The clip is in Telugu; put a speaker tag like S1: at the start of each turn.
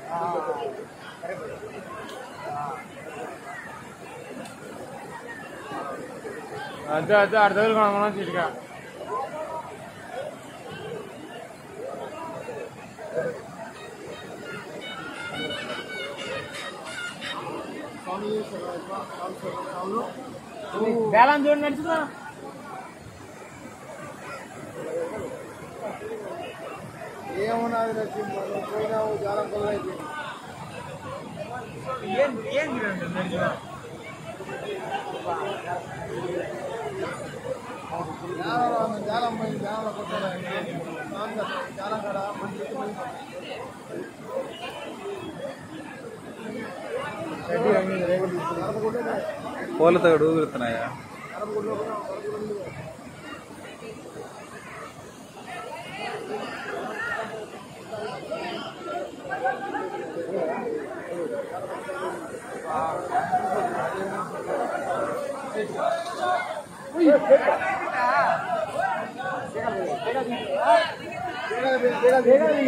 S1: అదే అదే అర్ధ వేలు కొనమన్నా చిటికా బేలం చూడండి నడుచుదా
S2: ఏమన్నది నచ్చింది పోయినావు జాలం కొల్ల అయిపోయింది
S1: ఏం ఏం నడుచుదా
S2: జాలం జాలం పోయింది జాలం కొట్టాలి జాలం కాడ మంచి
S3: పూలతో ఊగుతున్నాయా